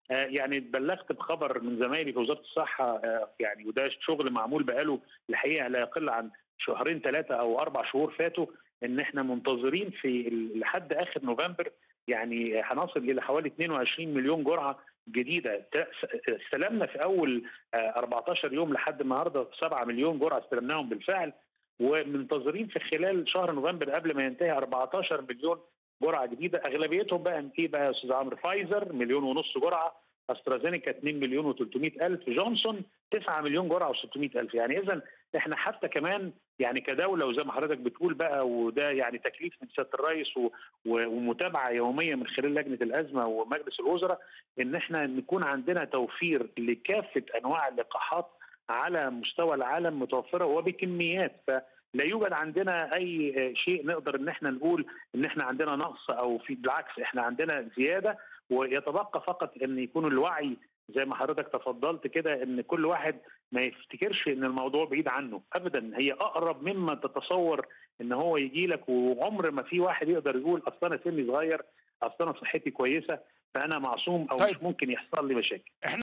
يعني اتبلغت بخبر من زمايلي في وزاره الصحه يعني وده شغل معمول بقاله الحقيقه لا يقل عن شهرين ثلاثه او اربع شهور فاتوا ان احنا منتظرين في لحد اخر نوفمبر يعني هنصل الى حوالي 22 مليون جرعه جديده استلمنا في اول 14 يوم لحد النهارده 7 مليون جرعه استلمناهم بالفعل ومنتظرين في خلال شهر نوفمبر قبل ما ينتهي 14 مليون جرعه جديده اغلبيتهم بقى ايه بقى يا استاذ عمرو فايزر مليون ونص جرعه استرازينيكا 2 مليون و300 الف جونسون 9 مليون جرعه و600 الف يعني اذا احنا حتى كمان يعني كدوله وزي ما حضرتك بتقول بقى وده يعني تكليف من سياده الرئيس و... ومتابعه يوميه من خلال لجنه الازمه ومجلس الوزراء ان احنا نكون عندنا توفير لكافه انواع اللقاحات على مستوى العالم متوفره وبكميات ف لا يوجد عندنا اي شيء نقدر ان احنا نقول ان احنا عندنا نقص او في بالعكس احنا عندنا زياده ويتبقى فقط ان يكون الوعي زي ما حضرتك تفضلت كده ان كل واحد ما يفتكرش ان الموضوع بعيد عنه ابدا هي اقرب مما تتصور ان هو يجي لك وعمر ما في واحد يقدر يقول اصل انا سني صغير اصل انا صحتي كويسه فانا معصوم او طيب. مش ممكن يحصل لي مشاكل